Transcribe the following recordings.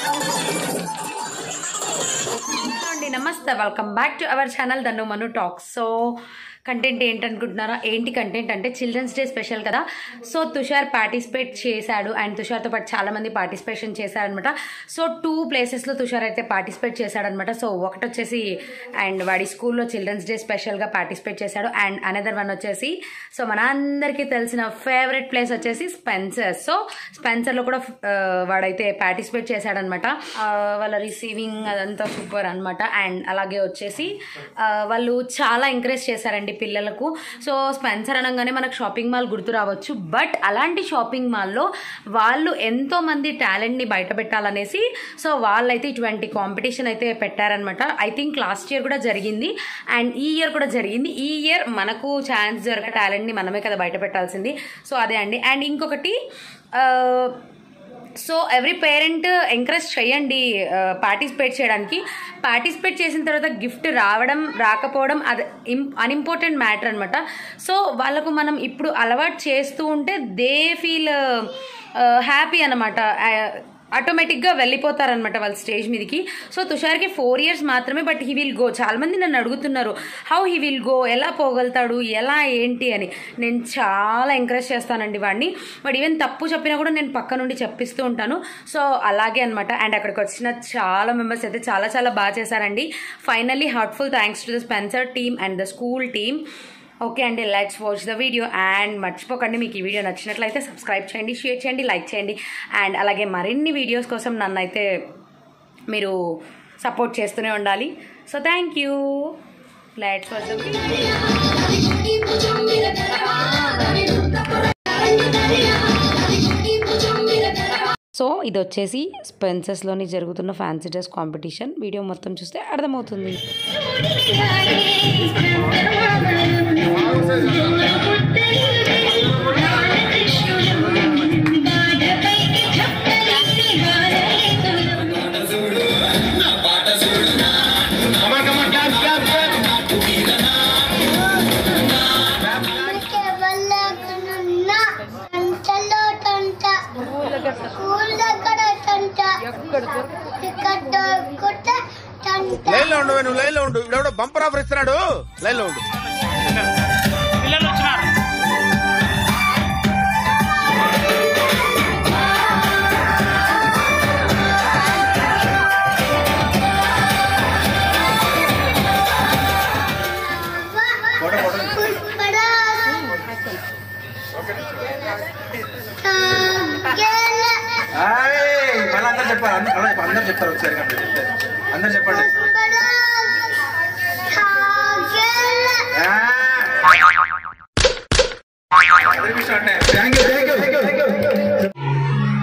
అండి నమస్తే welcome back to our channel Dhanu Manu talks so content ఏంటనుకుంటున్నారా ఏంటి కంటెంట్ అంటే చిల్డ్రన్స్ డే స్పెషల్ కదా సో తుషార్ పార్టిసిపేట్ చేశాడు అండ్ తుషార్తో పాటు చాలా మంది పార్టిసిపేషన్ చేశారనమాట సో టూ ప్లేసెస్లో తుషార్ అయితే పార్టిసిపేట్ చేశాడనమాట సో ఒకటి వచ్చేసి అండ్ వాడి స్కూల్లో చిల్డ్రన్స్ డే స్పెషల్గా పార్టిసిపేట్ చేశాడు అండ్ అనదర్ వన్ వచ్చేసి సో మన అందరికీ తెలిసిన ఫేవరెట్ ప్లేస్ వచ్చేసి స్పెన్సర్ సో స్పెన్సర్లో కూడా ఆ, వాడైతే పార్టిసిపేట్ చేశాడనమాట ఆ, వాళ్ళ రిసీవింగ్ అదంతా సూపర్ అనమాట అండ్ అలాగే వచ్చేసి ఆ, వాళ్ళు చాలా ఎంకరేజ్ చేశారండి పిల్లలకు సో స్పెన్సర్ అనగానే మనకు షాపింగ్ మాల్ గుర్తు రావచ్చు బట్ అలాంటి షాపింగ్ మాల్లో వాళ్ళు ఎంతో మంది టాలెంట్ని బయట పెట్టాలనేసి సో వాళ్ళైతే ఇటువంటి కాంపిటీషన్ అయితే పెట్టారనమాట ఐ థింక్ లాస్ట్ ఇయర్ కూడా జరిగింది అండ్ ఈ ఇయర్ కూడా జరిగింది ఈ ఇయర్ మనకు ఛాన్స్ దొరక టాలెంట్ని మనమే కదా బయట పెట్టాల్సింది సో అదే అండి అండ్ ఇంకొకటి ఆ, సో ఎవ్రీ పేరెంట్ ఎంకరేజ్ చేయండి పార్టిసిపేట్ చేయడానికి పార్టిసిపేట్ చేసిన తర్వాత గిఫ్ట్ రావడం రాకపోవడం అది అన్ఇంపార్టెంట్ మ్యాటర్ అనమాట సో వాళ్ళకు మనం ఇప్పుడు అలవాటు చేస్తూ ఉంటే దే ఫీల్ హ్యాపీ అనమాట ఆటోమేటిక్గా వెళ్ళిపోతారనమాట వాళ్ళ స్టేజ్ మీదకి సో తుషార్కి ఫోర్ ఇయర్స్ మాత్రమే బట్ హీ విల్ గో చాలామంది నన్ను అడుగుతున్నారు హౌ హీ విల్ గో ఎలా పోగలుగుతాడు ఎలా ఏంటి అని నేను చాలా ఎంకరేజ్ చేస్తానండి వాడిని బట్ ఈవెన్ తప్పు చెప్పినా కూడా నేను పక్క నుండి చెప్పిస్తూ ఉంటాను సో అలాగే అనమాట అండ్ అక్కడికి వచ్చిన చాలా మెంబర్స్ అయితే చాలా చాలా బాగా చేశారండి finally heartful thanks to the Spencer team and the school team okay అండి let's watch the video and మర్చిపోకండి మీకు ఈ వీడియో నచ్చినట్లయితే సబ్స్క్రైబ్ చేయండి షేర్ చేయండి లైక్ చేయండి అండ్ అలాగే మరిన్ని వీడియోస్ కోసం నన్ను అయితే మీరు సపోర్ట్ చేస్తూనే ఉండాలి so thank you let's watch the video so ఇది వచ్చేసి స్పెన్సెస్లోని జరుగుతున్న ఫ్యాన్సీ డ్రెస్ కాంపిటీషన్ వీడియో మొత్తం చూస్తే అర్థమవుతుంది కేవలకనున్న టంటలో టంట స్కూల్ దగ్గర టంట ఇక్కడ దొరుకుత టంట లైన్ లో ఉండు నువ్వు లైన్ లో ఉండు ఇప్పుడు బంపర్ ఆఫర్ ఇస్తున్నాడు లైన్ లో ఉండు పుష్పడా తాగేల మళ్ళీ అందరు చెప్పారు అందరు అలా చెప్పు, అందరు చెప్తారు ఒకసారి కంటే చెప్తే. అందరు చెప్పండి పుష్పడా తాగేల ఆ. అందరికీ start అయ్యాయి. Thank you, thank you, thank you, thank you.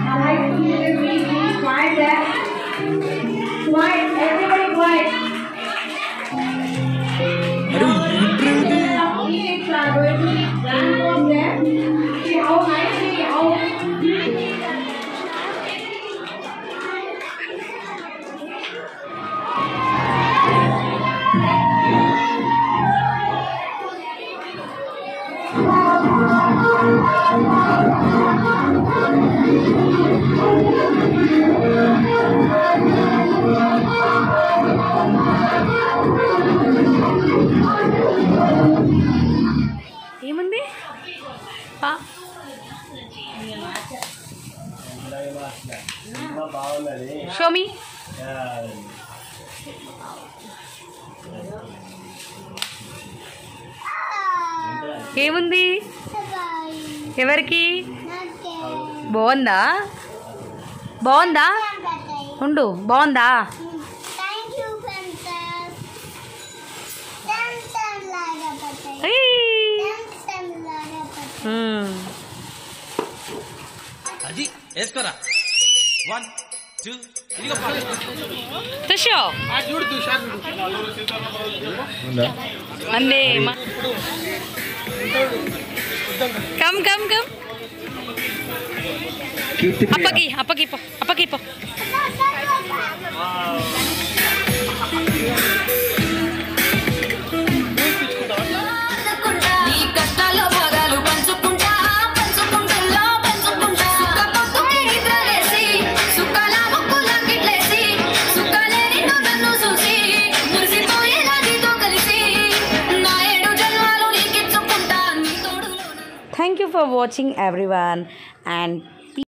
ఏముంది పా షోమి ఏముంది ఎవరికి బాగుందా బాగుందా ఉండు బాగుందా థ్యాంక్ యూ ఫ్రెండ్స్ టెన్షన్ లాగా పట్టాయి ఏయ్. టెన్షన్ లాగా పట్టాయి మ్మ్. అది వేసుకోరా వన్ టూ ఇదిగో తుషో అందే కమ్ కమ్ కమ్ అప్పకి అప్పకి పో అప్పకి పో నీ కష్టాల్లో భాగాలు పంచుకుంటా పంచుకుంటల్లో పంచుకుంటా సుఖ పొద్దుకి నిద్రలేసి సుఖాల ముక్కుల గిట్లే thank you for watching everyone and